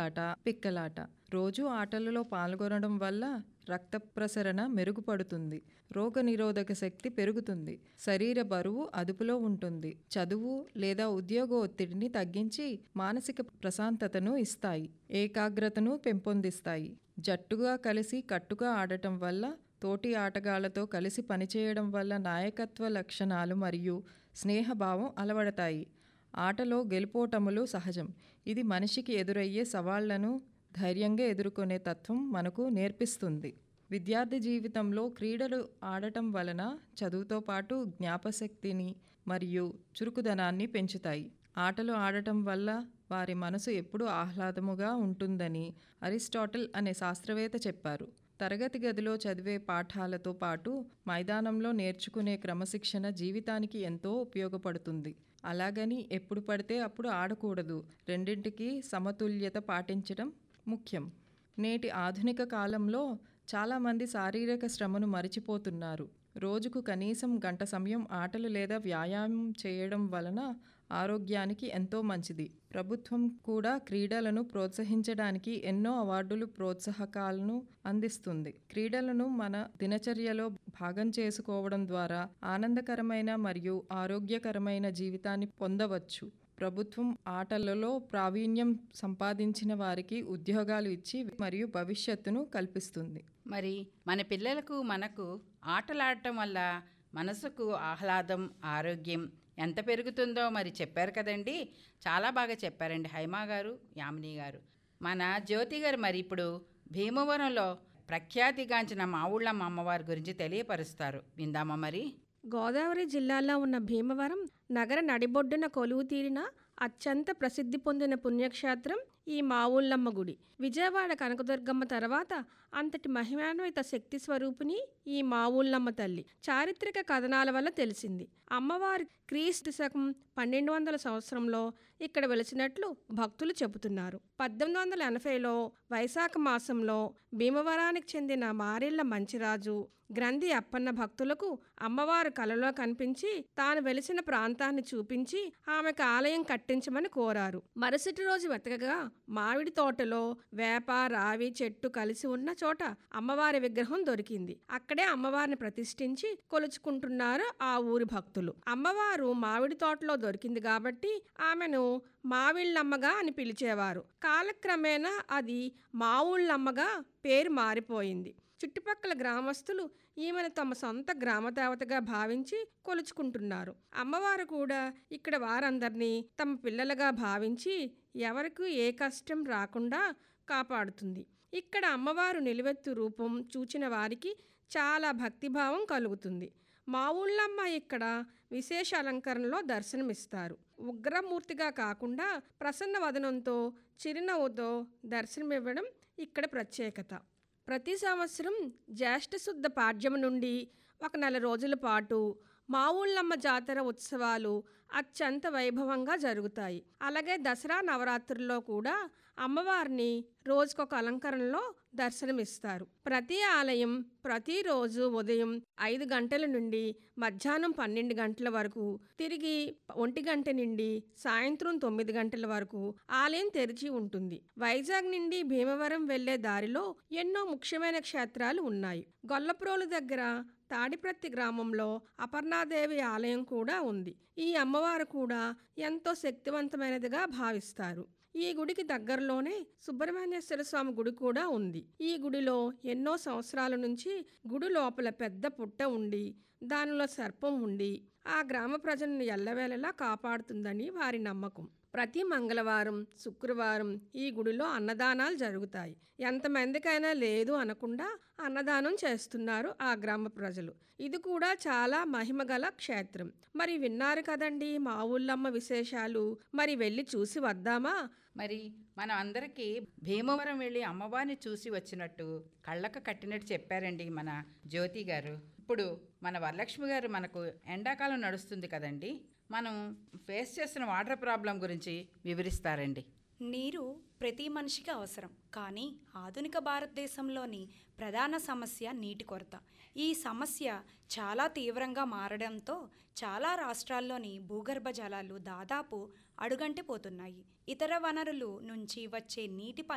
తొక్కుడుబిళ్ళాట పిక్కలాట రోజు ఆటలలో పాల్గొనడం వల్ల రక్త ప్రసరణ మెరుగుపడుతుంది రోగనిరోధక శక్తి పెరుగుతుంది శరీర బరువు అదుపులో ఉంటుంది చదువు లేదా ఉద్యోగ ఒత్తిడిని తగ్గించి మానసిక ప్రశాంతతను ఇస్తాయి ఏకాగ్రతను పెంపొందిస్తాయి జట్టుగా కలిసి కట్టుగా ఆడటం వల్ల తోటి ఆటగాళ్లతో కలిసి పనిచేయడం వల్ల నాయకత్వ లక్షణాలు మరియు స్నేహభావం అలవడతాయి ఆటలో గెలుపోటములు సహజం ఇది మనిషికి ఎదురయ్యే సవాళ్లను ధైర్యంగా ఎదుర్కొనే తత్వం మనకు నేర్పిస్తుంది విద్యార్థి జీవితంలో క్రీడలు ఆడటం వలన చదువుతో పాటు జ్ఞాపశక్తిని మరియు చురుకుదనాన్ని పెంచుతాయి ఆటలు ఆడటం వల్ల వారి మనసు ఎప్పుడూ ఆహ్లాదముగా ఉంటుందని అరిస్టాటిల్ అనే శాస్త్రవేత్త చెప్పారు తరగతి గదిలో చదివే పాఠాలతో పాటు మైదానంలో నేర్చుకునే క్రమశిక్షణ జీవితానికి ఎంతో ఉపయోగపడుతుంది అలాగని ఎప్పుడు పడితే అప్పుడు ఆడకూడదు రెండింటికి సమతుల్యత పాటించడం ముఖ్యం నేటి ఆధునిక కాలంలో చాలామంది శారీరక శ్రమను మరిచిపోతున్నారు రోజుకు కనీసం గంట సమయం ఆటలు లేదా వ్యాయామం చేయడం వలన ఆరోగ్యానికి ఎంతో మంచిది ప్రభుత్వం కూడా క్రీడలను ప్రోత్సహించడానికి ఎన్నో అవార్డులు ప్రోత్సాహకాలను అందిస్తుంది క్రీడలను మన దినచర్యలో భాగం చేసుకోవడం ద్వారా ఆనందకరమైన మరియు ఆరోగ్యకరమైన జీవితాన్ని పొందవచ్చు ప్రభుత్వం ఆటలలో ప్రావీణ్యం సంపాదించిన వారికి ఉద్యోగాలు ఇచ్చి మరియు భవిష్యత్తును కల్పిస్తుంది మరి మన పిల్లలకు మనకు ఆటలాడటం వల్ల మనసుకు ఆహ్లాదం ఆరోగ్యం ఎంత పెరుగుతుందో మరి చెప్పారు కదండి చాలా బాగా చెప్పారండి హైమా గారు యామిని గారు మన జ్యోతి గారు మరి ఇప్పుడు భీమవరంలో ప్రఖ్యాతిగాంచిన మావుళ్ళమ్మ అమ్మవారి గురించి తెలియపరుస్తారు విందామా మరి గోదావరి జిల్లాలో ఉన్న భీమవరం నగర నడిబొడ్డున కొలువు తీరిన అత్యంత ప్రసిద్ధి పొందిన పుణ్యక్షేత్రం ఈ మావుళ్ళమ్మ గుడి విజయవాడ కనకదుర్గమ్మ తర్వాత అంతటి మహిమాన్విత శక్తి స్వరూపిణి ఈ మావుళ్ళమ్మ తల్లి చారిత్రక కథనాల వల్ల తెలిసింది అమ్మవారి క్రీస్తు శకం పన్నెండు వందల సంవత్సరంలో ఇక్కడ వెలిసినట్లు భక్తులు చెబుతున్నారు పద్దెనిమిది వందల ఎనభైలో వైశాఖ మాసంలో భీమవరానికి చెందిన మారెళ్ల మంచిరాజు గ్రంథి అప్పన్న భక్తులకు అమ్మవారు కలలో కనిపించి తాను వెలిసిన ప్రాంతాన్ని చూపించి ఆమెకు ఆలయం కట్టించమని కోరారు మరుసటి రోజు వెతకగా మామిడి తోటలో వేప రావి చెట్టు కలిసి ఉన్న చోట అమ్మవారి విగ్రహం దొరికింది అక్కడే అమ్మవారిని ప్రతిష్ఠించి కొలుచుకుంటున్నారు ఆ ఊరి భక్తులు అమ్మవారు మామిడి తోటలో దొరికింది కాబట్టి ఆమెను మావిళ్ళమ్మగా అని పిలిచేవారు కాలక్రమేణా అది మావుళ్ళమ్మగా పేరు మారిపోయింది చుట్టుపక్కల గ్రామస్తులు ఈమెను తమ సొంత గ్రామదేవతగా భావించి కొలుచుకుంటున్నారు అమ్మవారు కూడా ఇక్కడ వారందరినీ తమ పిల్లలుగా భావించి ఎవరికి ఏ కష్టం రాకుండా కాపాడుతుంది ఇక్కడ అమ్మవారు నిలువెత్తు రూపం చూచిన వారికి చాలా భక్తిభావం కలుగుతుంది మా ఊళ్ళమ్మ ఇక్కడ విశేష అలంకరణలో దర్శనమిస్తారు ఉగ్రమూర్తిగా కాకుండా ప్రసన్న వదనంతో చిరునవ్వుతో దర్శనమివ్వడం ఇక్కడ ప్రత్యేకత ప్రతి సంవత్సరం జ్యేష్ఠశుద్ధ పాడ్యం నుండి ఒక నెల రోజుల పాటు మా ఊళ్ళమ్మ జాతర ఉత్సవాలు అత్యంత వైభవంగా జరుగుతాయి అలాగే దసరా నవరాత్రుల్లో కూడా అమ్మవారిని రోజుకొక అలంకరణలో దర్శనమిస్తారు ప్రతి ఆలయం ప్రతిరోజు ఉదయం ఐదు గంటల నుండి మధ్యాహ్నం పన్నెండు గంటల వరకు తిరిగి ఒంటి గంట నుండి సాయంత్రం తొమ్మిది గంటల వరకు ఆలయం తెరిచి ఉంటుంది వైజాగ్ నుండి భీమవరం వెళ్లే దారిలో ఎన్నో ముఖ్యమైన క్షేత్రాలు ఉన్నాయి గొల్లప్రోలు దగ్గర తాడిప్రత్తి గ్రామంలో అపర్ణాదేవి ఆలయం కూడా ఉంది ఈ అమ్మవారు కూడా ఎంతో శక్తివంతమైనదిగా భావిస్తారు ఈ గుడికి దగ్గరలోనే సుబ్రహ్మణ్యేశ్వర స్వామి గుడి కూడా ఉంది ఈ గుడిలో ఎన్నో సంవత్సరాల నుంచి గుడి లోపల పెద్ద పుట్ట ఉండి దానిలో సర్పం ఉండి ఆ గ్రామ ప్రజలను ఎల్లవేళలా కాపాడుతుందని వారి నమ్మకం ప్రతి మంగళవారం శుక్రవారం ఈ గుడిలో అన్నదానాలు జరుగుతాయి ఎంతమందికైనా లేదు అనకుండా అన్నదానం చేస్తున్నారు ఆ గ్రామ ప్రజలు ఇది కూడా చాలా మహిమగల క్షేత్రం మరి విన్నారు కదండి మా ఊళ్ళమ్మ విశేషాలు మరి వెళ్ళి చూసి వద్దామా మరి మనం అందరికీ భీమవరం వెళ్ళి అమ్మవారిని చూసి వచ్చినట్టు కళ్ళకు కట్టినట్టు చెప్పారండి మన జ్యోతి గారు ఇప్పుడు మన వరలక్ష్మి గారు మనకు ఎండాకాలం నడుస్తుంది కదండి మనం ఫేస్ చేస్తున్న వాటర్ ప్రాబ్లం గురించి వివరిస్తారండి నీరు ప్రతి మనిషికి అవసరం కానీ ఆధునిక భారతదేశంలోని ప్రధాన సమస్య నీటి కొరత ఈ సమస్య చాలా తీవ్రంగా మారడంతో చాలా రాష్ట్రాల్లోని భూగర్భ జలాలు దాదాపు అడుగంటిపోతున్నాయి ఇతర వనరులు నుంచి వచ్చే నీటిపై